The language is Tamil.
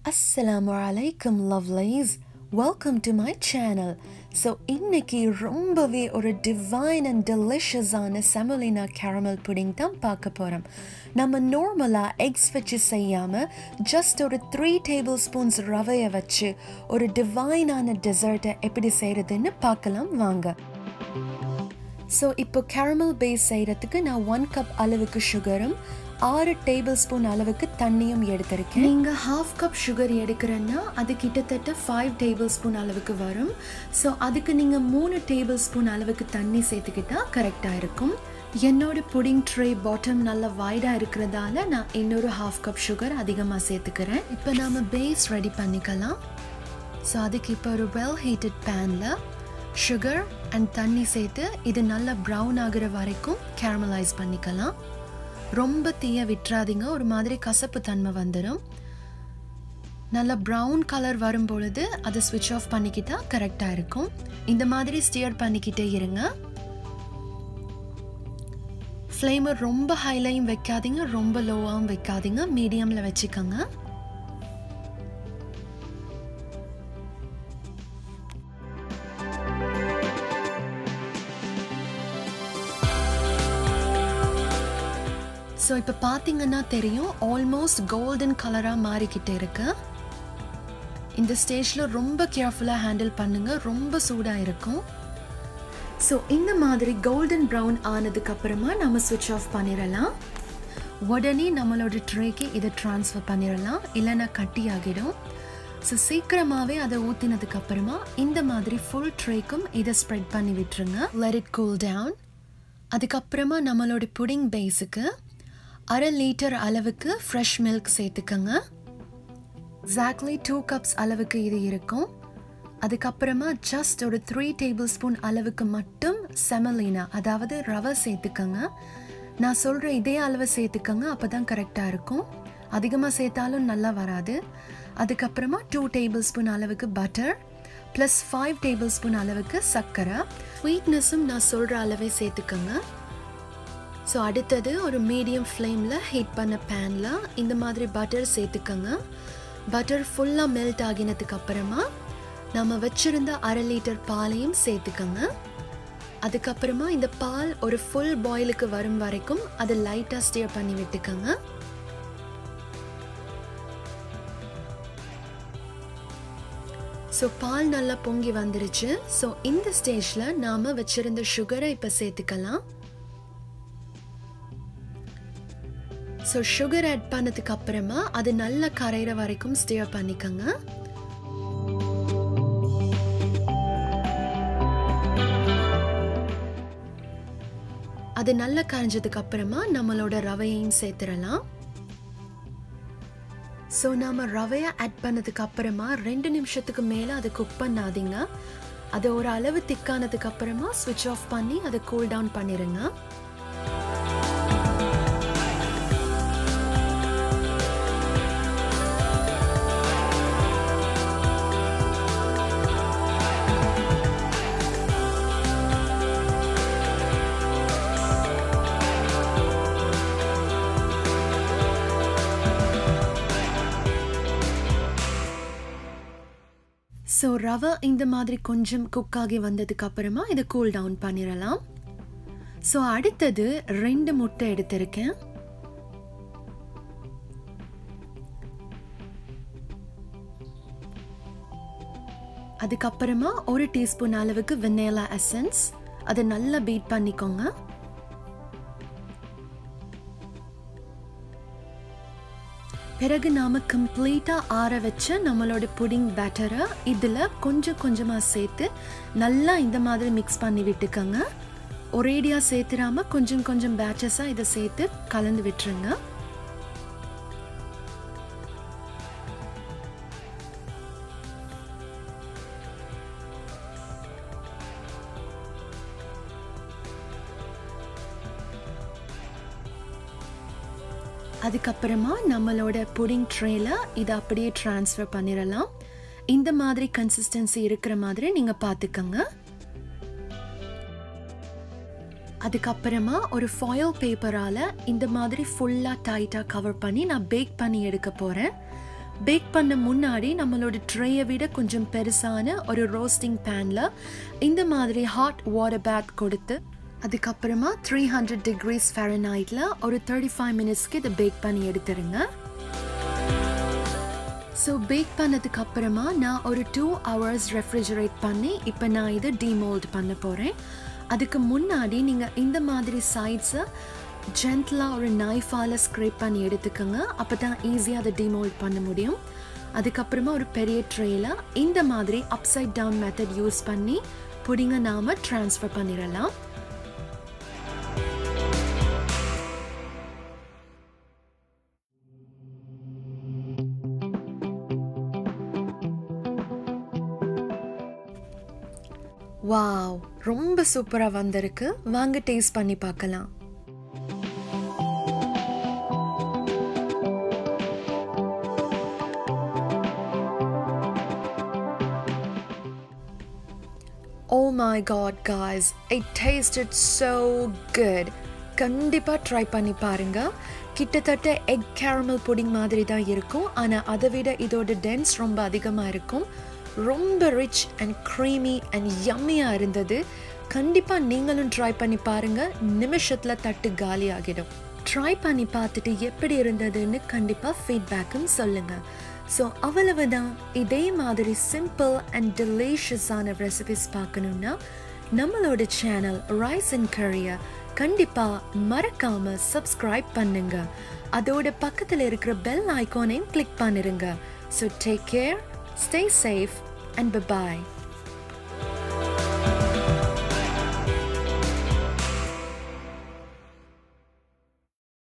Assalamu alaikum lovelies welcome to my channel so இன்னைக்கு ரொம்பவே ஒரு டிவைன் அண்ட் டெலிஷியஸான செமலினா கேரமல் புடிங் தான் பார்க்க போகிறோம் நம்ம நார்மலாக எக்ஸ் வச்சு செய்யாமல் ஜஸ்ட் ஒரு த்ரீ டேபிள் ஸ்பூன்ஸ் ரவையை வச்சு ஒரு டிவைனான டெசர்ட்டை எப்படி செய்கிறதுன்னு பார்க்கலாம் வாங்க ஸோ இப்போ கேரமல் பேஸ் செய்கிறதுக்கு நான் ஒன் கப் அளவுக்கு சுகரும் ஆறு டேபிள் ஸ்பூன் அளவுக்கு தண்ணியும் எடுத்திருக்கேன் நீங்கள் ஹாஃப் கப் சுகர் எடுக்கிறேன்னா அது கிட்டத்தட்ட ஃபைவ் டேபிள் ஸ்பூன் அளவுக்கு வரும் ஸோ அதுக்கு நீங்கள் மூணு டேபிள் ஸ்பூன் அளவுக்கு தண்ணி சேர்த்துக்கிட்டா கரெக்டாக இருக்கும் என்னோட புடிங் ட்ரே பாட்டம் நல்லா வைடாக இருக்கிறதால நான் இன்னொரு ஹாஃப் கப் சுகர் அதிகமாக சேர்த்துக்கிறேன் இப்போ நாம் பேஸ் ரெடி பண்ணிக்கலாம் ஸோ அதுக்கு இப்போ ஒரு வெல் ஹீட்டட் பேனில் சுகர் அண்ட் தண்ணி சேர்த்து இது நல்லா ப்ரௌன் ஆகிற வரைக்கும் கேரமலைஸ் பண்ணிக்கலாம் ரொம்ப தீய விட்டுறாதீங்க ஒரு மாதிரி கசப்பு தன்மை வந்துடும் நல்லா ப்ரௌன் கலர் வரும் பொழுது அதை ஸ்விட்ச் ஆஃப் பண்ணிக்கிட்டா கரெக்டாக இருக்கும் இந்த மாதிரி ஸ்டியர் பண்ணிக்கிட்டே இருங்க ஃப்ளேமை ரொம்ப ஹைலையும் வைக்காதீங்க ரொம்ப லோவாகவும் வைக்காதீங்க மீடியமில் வச்சுக்கோங்க ஸோ இப்போ பார்த்தீங்கன்னா தெரியும் ஆல்மோஸ்ட் கோல்டன் கலராக மாறிக்கிட்டே இருக்கு இந்த ஸ்டேஜில் ரொம்ப கேர்ஃபுல்லாக ஹேண்டில் பண்ணுங்க ரொம்ப சூடாக இருக்கும் ஸோ இந்த மாதிரி கோல்டன் ப்ரௌன் ஆனதுக்கு அப்புறமா நம்ம சுவிட்ச் ஆஃப் பண்ணிடலாம் உடனே நம்மளோட ட்ரேக்கு இதை ட்ரான்ஸ்ஃபர் பண்ணிடலாம் இல்லைன்னா கட்டி ஆகிடும் ஸோ சீக்கிரமாகவே அதை ஊற்றினதுக்கு அப்புறமா இந்த மாதிரி ஃபுல் ட்ரேக்கும் இதை ஸ்ப்ரெட் பண்ணி விட்டுருங்க லெட் இட் கூல் டவுன் அதுக்கப்புறமா நம்மளோட புடிங் பேஸுக்கு அரை லிட்டர் அளவுக்கு ஃப்ரெஷ் மில்க் சேர்த்துக்கோங்க எக்ஸாக்ட்லி டூ கப்ஸ் அளவுக்கு இது இருக்கும் அதுக்கப்புறமா ஜஸ்ட் ஒரு த்ரீ டேபிள் ஸ்பூன் அளவுக்கு மட்டும் செமலினா அதாவது ரவை சேர்த்துக்கோங்க நான் சொல்கிற இதே அளவு சேர்த்துக்கோங்க அப்போ தான் கரெக்டாக இருக்கும் அதிகமாக சேர்த்தாலும் நல்லா வராது அதுக்கப்புறமா டூ டேபிள் ஸ்பூன் அளவுக்கு butter plus five tablespoon அளவுக்கு சர்க்கரை ஸ்வீட்னஸும் நான் சொல்கிற அளவே சேர்த்துக்கோங்க ஸோ அடுத்தது ஒரு மீடியம் ஃப்ளேமில் ஹீட் பண்ண பேனில் இந்த மாதிரி பட்டர் சேர்த்துக்கோங்க பட்டர் ஃபுல்லாக மெல்ட் ஆகினதுக்கு அப்புறமா நம்ம வச்சுருந்த அரை லிட்டர் பாலையும் சேர்த்துக்கோங்க அதுக்கப்புறமா இந்த பால் ஒரு ஃபுல் பாயிலுக்கு வரும் வரைக்கும் அதை லைட்டாக ஸ்டியர் பண்ணி விட்டுக்கோங்க ஸோ பால் நல்லா பொங்கி வந்துருச்சு ஸோ இந்த ஸ்டேஜில் நாம் வச்சுருந்த சுகரை இப்போ சேர்த்துக்கலாம் ஸோ சுகர் ஆட் பண்ணதுக்கு அப்புறமா அது நல்லா கரையிற வரைக்கும் ஸ்டியர் பண்ணிக்கோங்க அது நல்லா கரைஞ்சதுக்கு அப்புறமா நம்மளோட ரவையையும் சேர்த்துடலாம் ஸோ நாம் ரவையை ஆட் பண்ணதுக்கு அப்புறமா ரெண்டு நிமிஷத்துக்கு மேலே அதை குக் பண்ணாதீங்க அதை ஒரு அளவு திக்கானதுக்கு அப்புறமா ஸ்விட்ச் ஆஃப் பண்ணி அதை கூல் டவுன் பண்ணிடுங்க ஸோ ரவை இந்த மாதிரி கொஞ்சம் குக் ஆகி வந்ததுக்கு அப்புறமா இதை கூல் டவுன் பண்ணிடலாம் ஸோ அடுத்தது ரெண்டு முட்டை எடுத்திருக்கேன் அதுக்கப்புறமா ஒரு டீஸ்பூன் அளவுக்கு வெண்ணேலா எசன்ஸ் அதை நல்லா பீட் பண்ணிக்கோங்க பிறகு நாம் கம்ப்ளீட்டாக ஆற வச்ச நம்மளோட புடிங் பேட்டரை இதில் கொஞ்சம் கொஞ்சமாக சேர்த்து நல்லா இந்த மாதிரி மிக்ஸ் பண்ணி விட்டுக்கோங்க ஒரேடியாக சேர்த்துடாம கொஞ்சம் கொஞ்சம் பேச்சஸாக இதை சேர்த்து கலந்து விட்டுருங்க அதுக்கப்புறமா நம்மளோட புடிங் ட்ரேல இதை அப்படியே ட்ரான்ஸ்ஃபர் பண்ணிடலாம் இந்த மாதிரி கன்சிஸ்டன்சி இருக்கிற மாதிரி நீங்கள் பார்த்துக்கோங்க அதுக்கப்புறமா ஒரு ஃபாயில் பேப்பரால் இந்த மாதிரி ஃபுல்லாக டைட்டாக கவர் பண்ணி நான் பேக் பண்ணி எடுக்க போகிறேன் பேக் பண்ண முன்னாடி நம்மளோட ட்ரேயை விட கொஞ்சம் பெருசான ஒரு ரோஸ்டிங் பேனில் இந்த மாதிரி ஹாட் வாட்டர் பேத் கொடுத்து அதுக்கப்புறமா த்ரீ ஹண்ட்ரட் டிகிரிஸ் ஃபேரனைட்டில் ஒரு தேர்ட்டி ஃபைவ் மினிட்ஸ்க்கு இதை பேக் பண்ணி எடுத்துருங்க ஸோ பேக் பண்ணதுக்கு அப்புறமா நான் ஒரு டூ ஹவர்ஸ் ரெஃப்ரிஜரேட் பண்ணி இப்போ நான் இதை டிமோல்ட் பண்ண போகிறேன் அதுக்கு முன்னாடி நீங்கள் இந்த மாதிரி சைட்ஸை ஜென்டலாக ஒரு நைஃபால் ஸ்க்ரேப் பண்ணி எடுத்துக்கோங்க அப்போ தான் ஈஸியாக அதை டிமோல்ட் பண்ண முடியும் அதுக்கப்புறமா ஒரு பெரிய ட்ரேயில் இந்த மாதிரி அப்சைட் டவுன் மெத்தட் யூஸ் பண்ணி புடிங்க நாம் ட்ரான்ஸ்ஃபர் பண்ணிடலாம் வாவ் ரொம்ப சூப்பராக வந்திருக்கு வாங்க டேஸ்ட் பண்ணி பார்க்கலாம் oh my god guys it tasted so good கண்டிப்பாக ட்ரை பண்ணி பாருங்க கிட்டத்தட்ட எக் கேரமல் புடிங் மாதிரி தான் இருக்கும் ஆனால் அதை விட இதோட டென்ஸ் ரொம்ப அதிகமாக இருக்கும் ரொம்ப ரிச் அண்ட் க்ரீமி அண்ட் யம்மியாக இருந்தது கண்டிப்பாக நீங்களும் ட்ரை பண்ணி பாருங்கள் நிமிஷத்தில் தட்டு காலி ஆகிடும் ட்ரை பண்ணி பார்த்துட்டு எப்படி இருந்ததுன்னு கண்டிப்பாக ஃபீட்பேக்கும் சொல்லுங்கள் ஸோ அவ்வளவுதான் இதே மாதிரி சிம்பிள் அண்ட் டெலிஷியஸான ரெசிபிஸ் பார்க்கணுன்னா நம்மளோட சேனல் ரைஸ் அண்ட் கரியை கண்டிப்பாக மறக்காம சப்ஸ்கிரைப் பண்ணுங்க அதோட பக்கத்தில் இருக்கிற பெல் ஐக்கானையும் கிளிக் பண்ணிருங்க so take care Stay safe and bye bye.